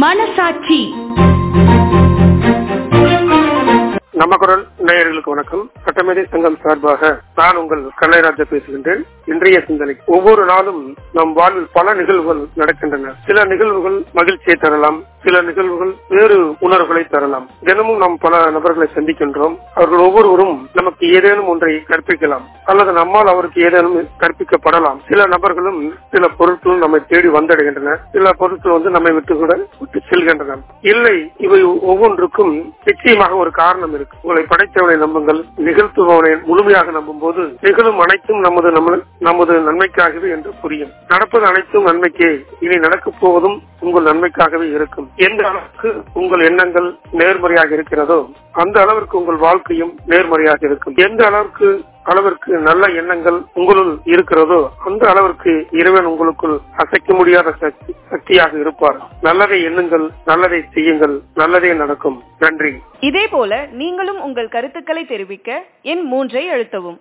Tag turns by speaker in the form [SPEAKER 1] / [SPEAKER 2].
[SPEAKER 1] மனசாட்சி
[SPEAKER 2] நம்ம குரல் நேயர்களுக்கு வணக்கம் சட்டமேதை சங்கம் சார்பாக நான் உங்கள் கலைராஜா பேசுகின்றேன் இன்றைய சிந்தனை ஒவ்வொரு நாளும் நம் வாழ்வில் பல நிகழ்வுகள் நடக்கின்றன சில நிகழ்வுகள் மகிழ்ச்சியை தரலாம் சில நிகழ்வுகள் வேறு உணர்வுகளை தரலாம் தினமும் நாம் பல நபர்களை சந்திக்கின்றோம் அவர்கள் ஒவ்வொருவரும் நமக்கு ஏதேனும் ஒன்றை கற்பிக்கலாம் அல்லது நம்மால் அவருக்கு ஏதேனும் கற்பிக்கப்படலாம் சில நபர்களும் சில பொருட்களும் நம்மை தேடி வந்தடைகின்றன சில பொருட்கள் வந்து நம்மை விட்டு கூட விட்டு செல்கின்றன இல்லை இவை ஒவ்வொன்றுக்கும் நிச்சயமாக ஒரு காரணம் இருக்கு உங்களை படைத்தவனை நம்புங்கள் நிகழ்த்துபவனை முழுமையாக நம்பும் போது நிகழும் அனைத்தும் நமது நம்ம- நமது நன்மைக்காகவே என்று புரியும் நடப்பது அனைத்தும் நன்மைக்கே இனி நடக்கப் போவதும் உங்கள் நன்மைக்காகவே இருக்கும் எந்த அளவுக்கு உங்கள் எண்ணங்கள் நேர்மறையாக இருக்கிறதோ அந்த அளவிற்கு உங்கள் வாழ்க்கையும் நேர்மறையாக இருக்கும் எந்த அளவுக்கு அளவிற்கு நல்ல எண்ணங்கள் உங்களுள் இருக்கிறதோ அந்த அளவிற்கு இறைவன் உங்களுக்குள் அசைக்க முடியாத சக்தி சக்தியாக இருப்பார் நல்லதை எண்ணுங்கள் நல்லதை செய்யுங்கள் நல்லதே நடக்கும் நன்றி
[SPEAKER 3] இதேபோல நீங்களும் உங்கள் கருத்துக்களை தெரிவிக்க எண் மூன்றை அழுத்தவும்